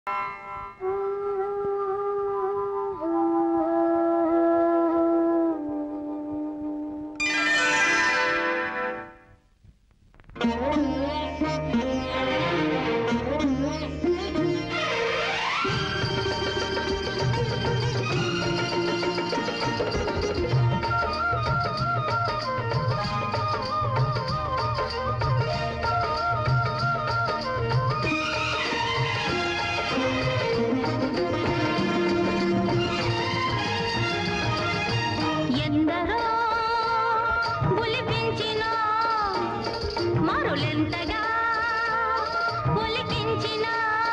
ఎందరో ఒలిపించిన మరులెంతగా ఒలికించిన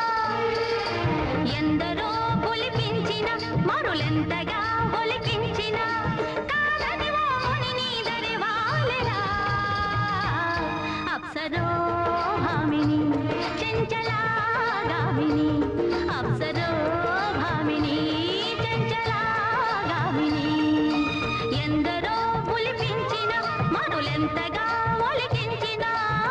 ఎందరో ఒలిపించిన మరులెంతగా ఒలికించిన కాదని వాముని నీదరి వాలెరా అప్సరో భామిని చెంచలాగామిని అప్సరో భామిని చెంచలాగామిని ఎందరో పులిపించిన మరులెంతగా ఒలికించిన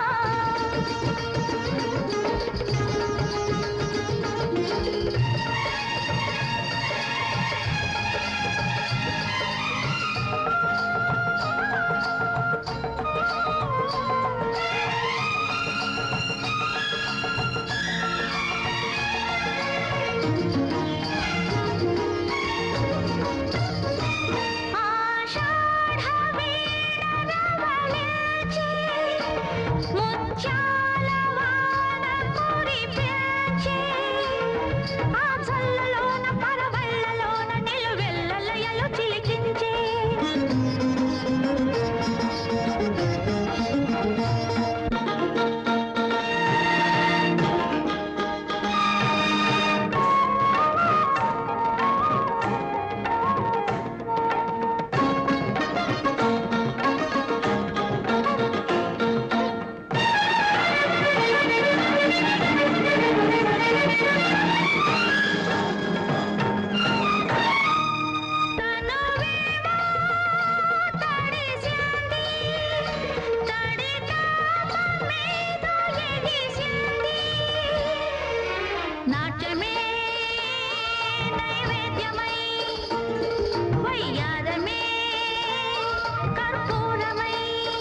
ఆషాఢవీణరవళించి ముత్యాల వాన కురిపించి ఆ చల్లలోన పరవళ్ళలోన నిలువెల్లలయలు చిలికించి తనువేమో తడిసింది తడి తాప మీద ఎగిసింది నాట్యమే నైవేద్యమై వయ్యారమే కర్పూరమై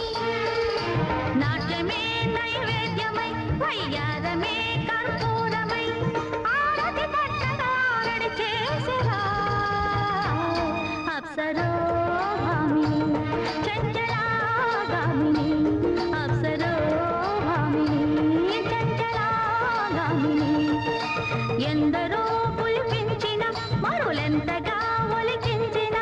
నాట్యమే నైవేద్యమై వయ్యారమే కర్పూరమై ఆరతి పట్టగా ఆరడి చేసరా అప్సరో భామిని చంచలాగామిని అప్సరో భామిని చంచలాగామిని ఎందరో పులిపించిన మరులెంతగా ఒలికించిన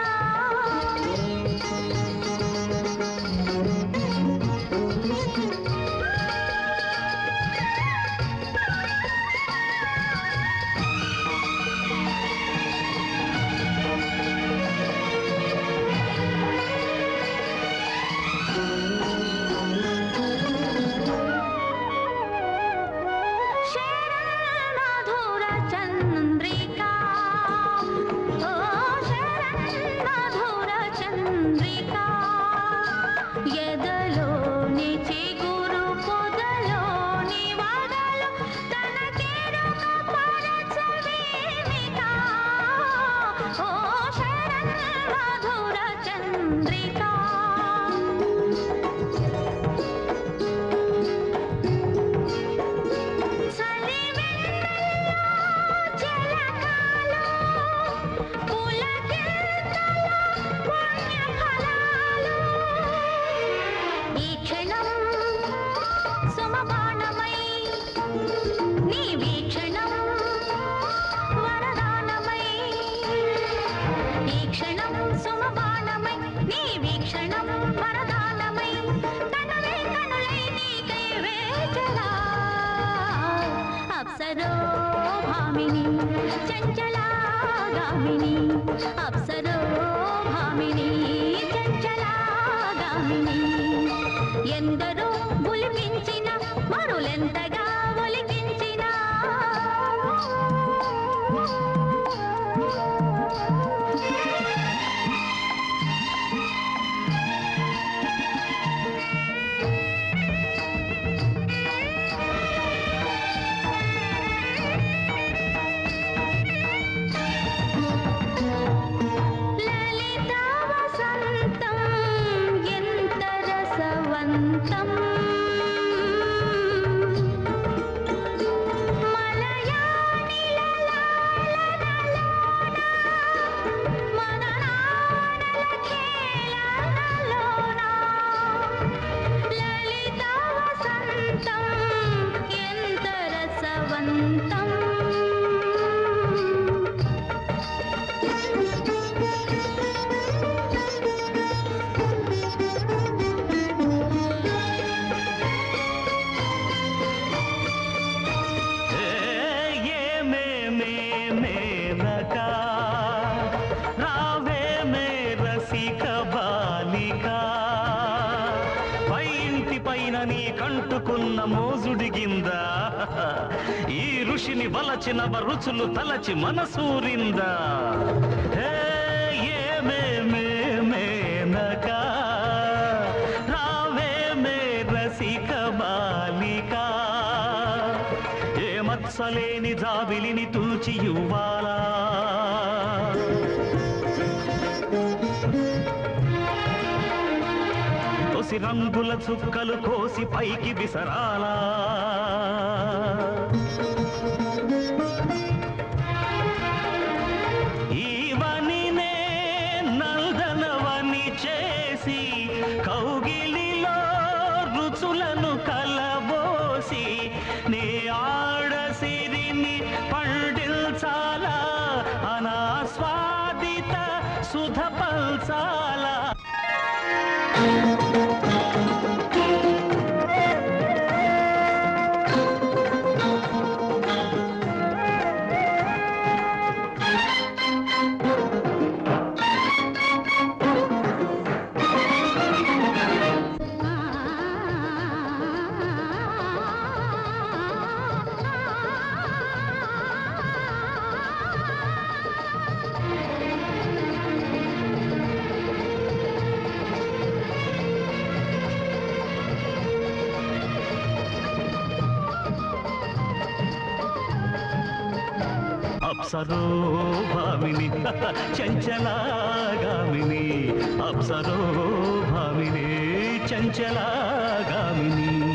శరణమధుర చంద్రికా ఓ శరణమధుర చంద్రికా ఎదలోని చిగురు పొదలోని వగలు తన కెరుక పరచవేమికా ఓ శరణమధుర చంద్రికా సలివెన్నెల్లో జలకాలు, పులకింతల పుణ్యఫలాలు. ఈ క్షణం సుమబాణమై, నీ వీక్షణం వరదానమై. ఈ క్షణం సుమబాణమై, నీ వీక్షణం వరదానమై. తనవే కనులై నీకై వేచరా. అప్సరో భామిని చంచలాగామిని అప్సరో భామిని చంచలాగామిని ఎందరో బులిపించిన మరులెంతగా ఒలికించినా మోజుకున్న మోజుడిగిందా ఈ ఋషిని వలచిన రుచులు తలచి మనసూరిందా హే, ఏమేమే మేనక రావేమే రసిక బాలిక ఏ మత్సలేని జాబిలిని తూచి ఇవ్వాలా తొసి రంగుల చుక్కలు కోసి పైకి విసరాలా ఈవనినే నందనవని చేసి కౌగిలిలో రుచులను కలబోసి నీ ఆడసిరిని పండిల్చాలా అనాస్వాదిత సుధ పల్చాలా అప్సరో భామిని చంచలాగామిని అప్సరో భామిని చంచలాగామిని